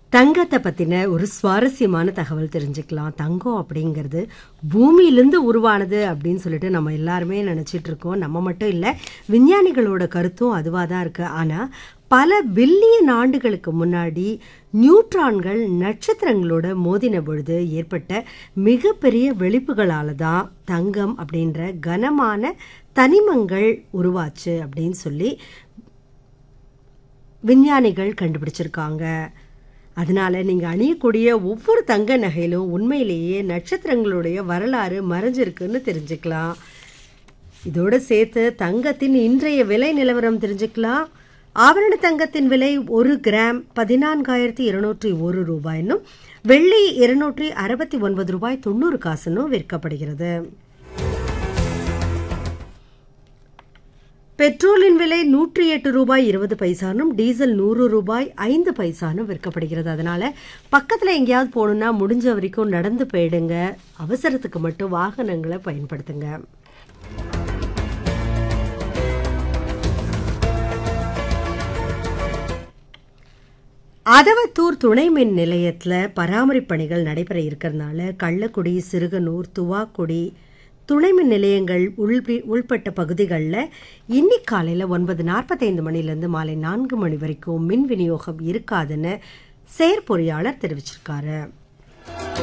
தங்கத்தை பத்தின ஒரு சுவாரஸ்யமான தகவல் தெரிஞ்சுக்கலாம் தங்கம் அப்படிங்கிறது பூமியிலிருந்து உருவானது அப்படின்னு சொல்லிட்டு நம்ம எல்லாருமே நினைச்சிட்டு இருக்கோம் நம்ம மட்டும் இல்லை விஞ்ஞானிகளோட கருத்தும் அதுவாக தான் இருக்கு ஆனா பல பில்லியன் ஆண்டுகளுக்கு முன்னாடி நியூட்ரான்கள் நட்சத்திரங்களோட மோதின பொழுது ஏற்பட்ட மிகப்பெரிய வெளிப்புகளால தான் தங்கம் அப்படின்ற கனமான தனிமங்கள் உருவாச்சு அப்படின்னு சொல்லி விஞ்ஞானிகள் கண்டுபிடிச்சிருக்காங்க அதனால நீங்க அணியக்கூடிய ஒவ்வொரு தங்க நகையிலும் உண்மையிலேயே நட்சத்திரங்களுடைய வரலாறு மறைஞ்சிருக்குன்னு தெரிஞ்சுக்கலாம் இதோட சேர்த்து தங்கத்தின் இன்றைய விலை நிலவரம் தெரிஞ்சுக்கலாம் ஆபரண தங்கத்தின் விலை ஒரு கிராம் பதினான்காயிரத்தி இருநூற்றி ஒரு ரூபாயினும் வெள்ளி இருநூற்றி அறுபத்தி ஒன்பது ரூபாய் தொண்ணூறு காசுன்னும் விற்கப்படுகிறது பெட்ரோலின் விலை நூற்றி எட்டு ரூபாய் இருபது பைசானும் டீசல் நூறு ரூபாய் ஐந்து பைசானும் விற்கப்படுகிறது அதனால பக்கத்தில் எங்கேயாவது போகணுன்னா முடிஞ்ச வரைக்கும் நடந்து போயிடுங்க அவசரத்துக்கு மட்டும் வாகனங்களை பயன்படுத்துங்க அதவத்தூர் துணை மின் நிலையத்தில் பராமரிப்பு பணிகள் நடைபெற இருக்கிறதுனால கள்ளக்குடி சிறுகனூர் துவாக்குடி துணை மின் நிலையங்கள் உள்பி உள்பட்ட பகுதிகளில் இன்னைக்கு காலையில் ஒன்பது நாற்பத்தைந்து மணிலேருந்து மாலை நான்கு மணி வரைக்கும் மின் விநியோகம் இருக்காதுன்னு செயற்பொறியாளர் தெரிவிச்சிருக்காரு